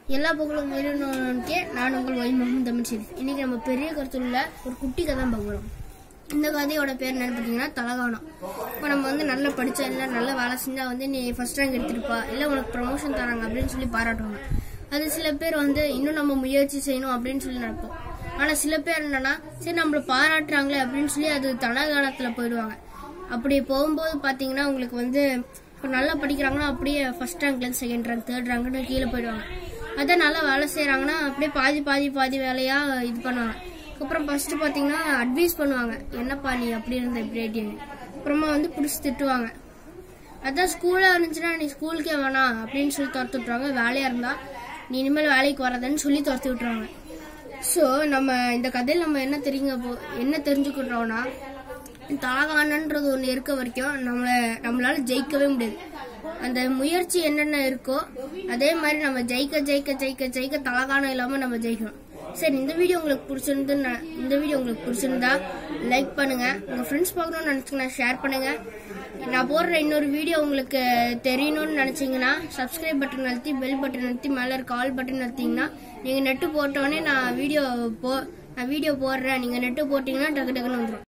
எல்லா புகழும் உயிரினோக்கே நான் உங்கள் ஒய் முகமது தமிழ் ஷெரீஃப் இன்னைக்கு நம்ம பெரிய கருத்துள்ள ஒரு குட்டி கதை தான் பார்க்குறோம் இந்த கதையோட பேர் என்னன்னு பார்த்தீங்கன்னா தலகானம் இப்போ நம்ம வந்து நல்லா படிச்சா இல்லை நல்ல வேலை செஞ்சா வந்து நீ ஃபர்ஸ்ட் ரேங்க் எடுத்துருப்பா இல்லை உனக்கு ப்ரமோஷன் தராங்க அப்படின்னு சொல்லி பாராட்டுவாங்க அது சில பேர் வந்து இன்னும் நம்ம முயற்சி செய்யணும் அப்படின்னு சொல்லி நினைப்போம் ஆனால் சில பேர் என்னன்னா சரி நம்மள பாராட்டுறாங்களே அப்படின்னு சொல்லி அது தலகானத்தில் போயிடுவாங்க அப்படி போகும்போது பார்த்தீங்கன்னா உங்களுக்கு வந்து இப்போ நல்லா படிக்கிறாங்கன்னா அப்படியே ஃபர்ஸ்ட் ரேங்க்லேருந்து செகண்ட் ரேங்க் தேர்ட் ரேங்க்னு கீழே போயிடுவாங்க அதான் நல்லா வேலை செய்கிறாங்கன்னா அப்படியே பாதி பாதி பாதி வேலையாக இது பண்ணுவாங்க அப்புறம் ஃபர்ஸ்ட் பார்த்தீங்கன்னா அட்வைஸ் பண்ணுவாங்க என்னப்பா நீ அப்படி இருந்த இப்படி ஆயிட்டீங்க அப்புறமா வந்து பிடிச்சி திட்டுவாங்க அதான் ஸ்கூலாக இருந்துச்சுன்னா நீ ஸ்கூலுக்கே வேணாம் அப்படின்னு சொல்லி துரத்து விட்ருவாங்க வேலையாக இருந்தால் நீ இனிமேல் வேலைக்கு வராதன்னு சொல்லி துரத்து விட்ருவாங்க ஸோ நம்ம இந்த கதையில் நம்ம என்ன தெரியுங்க போ என்ன தெரிஞ்சுக்கிட்டோம்னா தலகானன்றது ஒன்று இருக்க வரைக்கும் நம்மளை நம்மளால ஜெயிக்கவே முடியாது அந்த முயற்சி என்னென்ன இருக்கோ அதே மாதிரி நம்ம ஜெயிக்க ஜெயிக்க ஜெயிக்க ஜெயிக்க தலகானம் இல்லாமல் நம்ம ஜெயிக்கணும் சரி இந்த வீடியோ உங்களுக்கு பிடிச்சிருந்து இந்த வீடியோ உங்களுக்கு பிடிச்சிருந்தா லைக் பண்ணுங்க உங்க ஃப்ரெண்ட்ஸ் பார்க்கணும்னு நினைச்சீங்கன்னா ஷேர் பண்ணுங்க நான் போடுற இன்னொரு வீடியோ உங்களுக்கு தெரியணும்னு நினைச்சீங்கன்னா சப்ஸ்கிரைப் பட்டன் அழுத்தி பெல் பட்டன் அழுத்தி மேலே இருக்க ஆல் பட்டன் அழுத்திங்கன்னா நீங்கள் நெட்டு போட்டோடனே நான் வீடியோ போ நான் வீடியோ போடுறேன் நீங்கள் நெட்டு போட்டிங்கன்னா டக்கு டக்குன்னு வந்துடும்